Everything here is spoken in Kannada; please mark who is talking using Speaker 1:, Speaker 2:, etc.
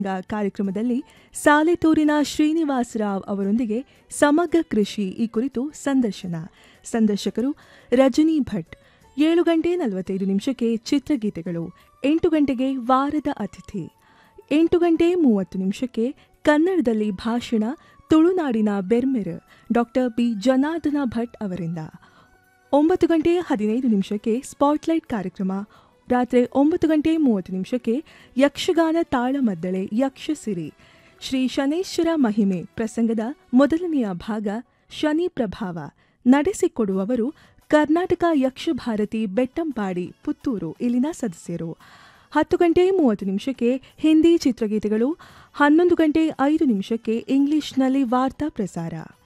Speaker 1: ಕಾರ್ಯಕ್ರಮದಲ್ಲಿ ಸಾಲೆತೂರಿನ ಶ್ರೀನಿವಾಸರಾವ್ ಅವರೊಂದಿಗೆ ಸಮಗ್ರ ಕೃಷಿ ಈ ಕುರಿತು ಸಂದರ್ಶನ ಸಂದರ್ಶಕರು ರಜನಿ ಭಟ್ ಏಳು ಗಂಟೆ ನಲವತ್ತೈದು ನಿಮಿಷಕ್ಕೆ ಚಿತ್ರಗೀತೆಗಳು ಎಂಟು ಗಂಟೆಗೆ ವಾರದ ಅತಿಥಿ ಎಂಟು ಗಂಟೆ ಮೂವತ್ತು ನಿಮಿಷಕ್ಕೆ ಕನ್ನಡದಲ್ಲಿ ಭಾಷಣ ತುಳುನಾಡಿನ ಬೆರ್ಮೆರ್ ಡಾಕ್ಟರ್ ಬಿ ಜನಾರ್ದನ ಭಟ್ ಅವರಿಂದ ಒಂಬತ್ತು ಗಂಟೆ ಹದಿನೈದು ನಿಮಿಷಕ್ಕೆ ಸ್ಪಾಟ್ಲೈಟ್ ಕಾರ್ಯಕ್ರಮ ರಾತ್ರಿ ಒಂಬತ್ತು ಗಂಟೆ ಮೂವತ್ತು ನಿಮಿಷಕ್ಕೆ ಯಕ್ಷಗಾನ ತಾಳಮದ್ದಳೆ ಯಕ್ಷಸಿರಿ ಶ್ರೀ ಶನೇಶ್ವರ ಮಹಿಮೆ ಪ್ರಸಂಗದ ಮೊದಲನೆಯ ಭಾಗ ಶನಿ ಪ್ರಭಾವ ನಡೆಸಿಕೊಡುವವರು ಕರ್ನಾಟಕ ಯಕ್ಷಭಾರತಿ ಬೆಟ್ಟಂಪಾಡಿ ಪುತ್ತೂರು ಇಲ್ಲಿನ ಸದಸ್ಯರು ಹತ್ತು ಗಂಟೆ ಮೂವತ್ತು ನಿಮಿಷಕ್ಕೆ ಹಿಂದಿ ಚಿತ್ರಗೀತೆಗಳು ಹನ್ನೊಂದು ಗಂಟೆ ಐದು ನಿಮಿಷಕ್ಕೆ ಇಂಗ್ಲಿಷ್ನಲ್ಲಿ ವಾರ್ತಾ ಪ್ರಸಾರ